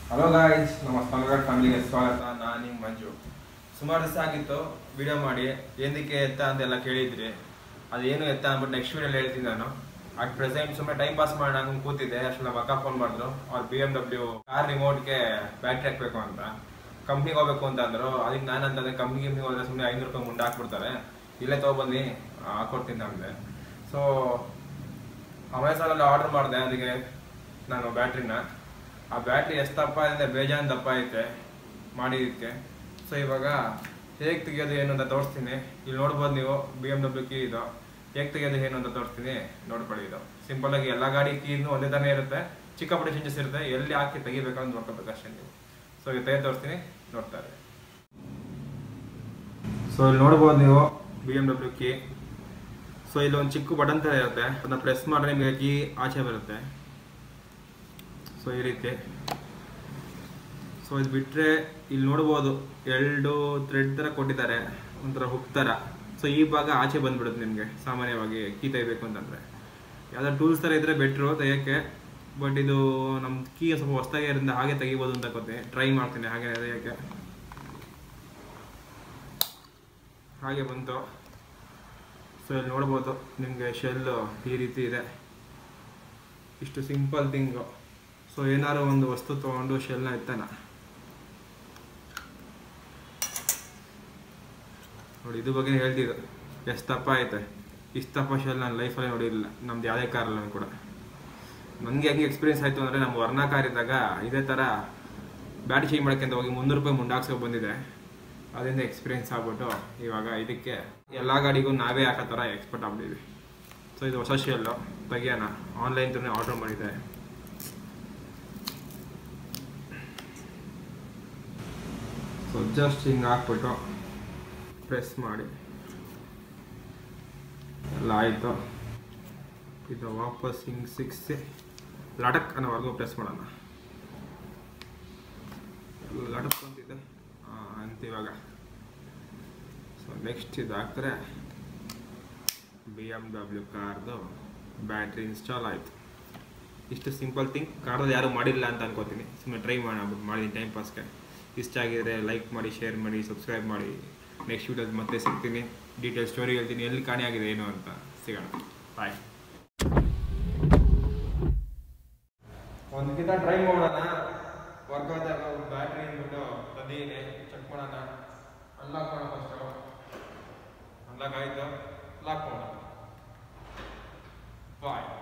hello guys ನಮ್ಮ ಸ್ಪಂಗಡ್ ಫ್ಯಾಮಿಲಿಗೆ ಸ್ವಾಗತ ನಾನು ನಿಮ್ಮ ಮಂಜು ಸುಮಾರು ದಿವಸ ಆಗಿತ್ತು ವಿಡಿಯೋ ಮಾಡಿ ಏನಕ್ಕೆ ಎತ್ತ ಅಂತೆಲ್ಲ ಕೇಳಿದ್ರಿ ಅದೇನು ಎತ್ತ ಅಂದ್ಬಿಟ್ಟು ನೆಕ್ಸ್ಟ್ ವಿಡಿಯೋಲಿ ಹೇಳ್ತೀನಿ ನಾನು ಅಟ್ ಪ್ರೆಸೆಂಟ್ ಸುಮ್ಮನೆ ಟೈಮ್ ಪಾಸ್ ಮಾಡಿ ನಾನು ಕೂತಿದ್ದೆ ಅಷ್ಟು ನಮ್ಮ ಅಕ್ಕ ಫೋನ್ ಮಾಡಿದ್ರು ಅವ್ರು ಬಿ ಎಮ್ ಡಬ್ಲ್ಯೂ ಕಾರ್ ರಿಮೋಟ್ಗೆ ಬ್ಯಾಟ್ರಿ ಹಾಕ್ಬೇಕು ಅಂತ ಕಂಪ್ನಿಗೆ ಹೋಗ್ಬೇಕು ಅಂತ ಅಂದ್ರು ಅದಕ್ಕೆ ನಾನು ಅಂತಂದ್ರೆ ಕಂಪ್ನಿ ಗಿಮ್ನಿಗೆ ಹೋದ್ರೆ ಸುಮ್ಮನೆ ಐನೂರು ರೂಪಾಯಿ ಮುಂದೆ ಹಾಕ್ಬಿಡ್ತಾರೆ ಇಲ್ಲೇ ತೊಗೊಬಂದು ಹಾಕೊಡ್ತೀನಿ ಅಂದೆ ಸೊ ಅಮೆಝಾನಲ್ಲಿ ಆರ್ಡರ್ ಮಾಡಿದೆ ಅದಕ್ಕೆ ನಾನು ಬ್ಯಾಟ್ರಿನ ಆ ಬ್ಯಾಟ್ರಿ ಎಷ್ಟು ದಪ್ಪ ಇದೆ ಬೇಜಾನ್ ದಪ್ಪ ಐತೆ ಮಾಡಿದ್ದಕ್ಕೆ ಸೊ ಇವಾಗ ಹೇಗೆ ತೆಗಿಯೋದು ಏನು ಅಂತ ತೋರಿಸ್ತೀನಿ ಇಲ್ಲಿ ನೋಡ್ಬೋದು ನೀವು ಬಿ ಎಮ್ ಡಬ್ಲ್ಯೂ ಕೀ ಇದು ಹೇಗೆ ತೆಗಿಯೋದು ಏನು ಅಂತ ತೋರಿಸ್ತೀನಿ ನೋಡ್ಕೊಳ್ಳಿ ಇದು ಸಿಂಪಲ್ ಆಗಿ ಎಲ್ಲ ಗಾಡಿ ಕೀನು ಒಂದೇ ಥರ ಇರುತ್ತೆ ಚಿಕ್ಕ ಪುಟ್ಟ ಚೇಂಜಸ್ ಇರುತ್ತೆ ಎಲ್ಲಿ ಹಾಕಿ ತೆಗಿಬೇಕಂತ ನೋಡ್ಕೋಬೇಕು ಅಷ್ಟೇ ನೀವು ಸೊ ಇದು ತೆಗೆದು ತೋರಿಸ್ತೀನಿ ನೋಡ್ತಾರೆ ಸೊ ಇಲ್ಲಿ ನೋಡ್ಬೋದು ನೀವು B M W key so ಇಲ್ಲಿ ಒಂದು ಚಿಕ್ಕ ಬಟನ್ ಥರ ಇರುತ್ತೆ ಅದನ್ನ ಪ್ರೆಸ್ ಮಾಡಿದ್ರೆ ನಿಮಗೆ ಕೀ ಆಚೆ ಬರುತ್ತೆ ಸೊ ಈ ರೀತಿ ಸೊ ಇದು ಬಿಟ್ಟರೆ ಇಲ್ಲಿ ನೋಡ್ಬೋದು ಎರಡು ಥ್ರೆಡ್ ಥರ ಕೊಟ್ಟಿದ್ದಾರೆ ಒಂಥರ ಹುಕ್ ಥರ ಸೊ ಈ ಭಾಗ ಆಚೆ ಬಂದ್ಬಿಡುತ್ತೆ ನಿಮಗೆ ಸಾಮಾನ್ಯವಾಗಿ ಕೀ ತೆಗಿಬೇಕು ಅಂತಂದರೆ ಯಾವ್ದಾದ್ರು ಟೂಲ್ಸ್ ಥರ ಇದ್ದರೆ ಬೆಟ್ರು ತೆಗಿಯೋಕ್ಕೆ ಬಟ್ ಇದು ನಮ್ಮ ಕೀ ಸ್ವಲ್ಪ ಹೊಸ್ದಾಗಿ ಇರೋದ್ರಿಂದ ಹಾಗೆ ತೆಗಿಬೋದು ಅಂತ ಗೊತ್ತೀನಿ ಟ್ರೈ ಮಾಡ್ತೀನಿ ಹಾಗೆ ತೆಗಿಯೋಕ್ಕೆ ಹಾಗೆ ಬಂತು ಸೊ ಇಲ್ಲಿ ನೋಡ್ಬೋದು ನಿಮಗೆ ಶೆಲ್ಲು ಈ ರೀತಿ ಇದೆ ಇಷ್ಟು ಸಿಂಪಲ್ ಥಿಂಗು ಸೊ ಏನಾದ್ರು ಒಂದು ವಸ್ತು ತೊಗೊಂಡು ಶೆಲ್ನ ಎತ್ತಾನ ನೋಡಿ ಇದು ಬಗ್ಗೆ ಹೇಳ್ತಿದ್ದು ಎಷ್ಟು ದಪ್ಪ ಐತೆ ಇಷ್ಟು ದಪ್ಪ ಶೆಲ್ ನಾನು ಲೈಫಲ್ಲಿ ನೋಡಿರಲಿಲ್ಲ ನಮ್ದು ಯಾವುದೇ ಕಾರಲ್ಲ ಕೂಡ ನನಗೆ ಹೆಂಗೆ ಎಕ್ಸ್ಪೀರಿಯನ್ಸ್ ಆಯಿತು ಅಂದರೆ ನಮ್ಮ ವರ್ಣ ಕಾರ್ ಇದ್ದಾಗ ಇದೇ ಥರ ಬ್ಯಾಟ್ರಿ ಚೇಂಜ್ ಮಾಡೋಕ್ಕೆ ಅಂತ ಹೋಗಿ ಮುನ್ನೂರು ರೂಪಾಯಿ ಮುಂಡಾಕ್ಸೋ ಬಂದಿದೆ ಅದರಿಂದ ಎಕ್ಸ್ಪೀರಿಯನ್ಸ್ ಆಗ್ಬಿಟ್ಟು ಇವಾಗ ಇದಕ್ಕೆ ಎಲ್ಲ ಗಾಡಿಗೂ ನಾವೇ ಹಾಕೋ ಥರ ಎಕ್ಸ್ಪರ್ಟ್ ಆಗ್ಬಿಟ್ಟಿದ್ವಿ ಸೊ ಇದು ಹೊಸ ಶೆಲ್ಲು ತೆಗಿಯೋಣ ಆನ್ಲೈನ್ ತಾನೇ ಆರ್ಡರ್ ಮಾಡಿದ್ದೆ ಸೊ ಜಸ್ಟ್ ಹಿಂಗೆ ಹಾಕ್ಬಿಟ್ಟು ಪ್ರೆಸ್ ಮಾಡಿ ಎಲ್ಲ ಆಯಿತು ಇದು ವಾಪಸ್ ಹಿಂಗೆ ಸಿಕ್ಸಿ ಲಡಕ್ ಅನ್ನೋವರೆಗೂ ಪ್ರೆಸ್ ಮಾಡೋಣ ಲಡಕ್ ಅಂತಿದೆ ಅಂತ ಇವಾಗ ಸೊ ನೆಕ್ಸ್ಟ್ ಇದು ಹಾಕ್ತಾರೆ ಬಿ ಎಮ್ ಡಬ್ಲ್ಯೂ ಕಾರ್ದು ಬ್ಯಾಟ್ರಿ ಇನ್ಸ್ಟಾಲ್ ಆಯಿತು ಇಷ್ಟು ಸಿಂಪಲ್ ಥಿಂಗ್ ಕಾರ್ದಲ್ಲಿ ಯಾರು ಮಾಡಿಲ್ಲ ಅಂತ ಅನ್ಕೋತೀನಿ ಸುಮ್ಮನೆ ಟ್ರೈ ಮಾಡ್ಬಿಟ್ಟು ಮಾಡಿದ್ದೀನಿ ಟೈಮ್ ಪಾಸ್ಗೆ ಇಷ್ಟ ಆಗಿದ್ರೆ ಲೈಕ್ ಮಾಡಿ ಶೇರ್ ಮಾಡಿ ಸಬ್ಸ್ಕ್ರೈಬ್ ಮಾಡಿ ನೆಕ್ಸ್ಟ್ ವೀಡಿಯೋದು ಮತ್ತೆ ಸಿಗ್ತೀನಿ ಡೀಟೇಲ್ ಸ್ಟೋರಿ ಹೇಳ್ತೀನಿ ಎಲ್ಲಿ ಕಾಣೆಯಾಗಿದೆ ಏನು ಅಂತ ಸಿಗೋಣ ಬಾಯ್ ಒಂದ್ಕಿಂತ ಟ್ರೈ ಮಾಡೋಣ ವರ್ಕ್ ಆಗ್ತಾ ಬ್ಯಾಟ್ರಿ ಅಂದ್ಬಿಟ್ಟು ತಂದೀನಿ ಚೆಕ್ ಮಾಡೋಣ ಅನ್ಲಾಕ್ ಮಾಡೋಣ ಫಸ್ಟು ಅನ್ಲಾಕ್ ಆಯಿತು ಲಾಕ್ ಮಾಡೋಣ ಬಾಯ್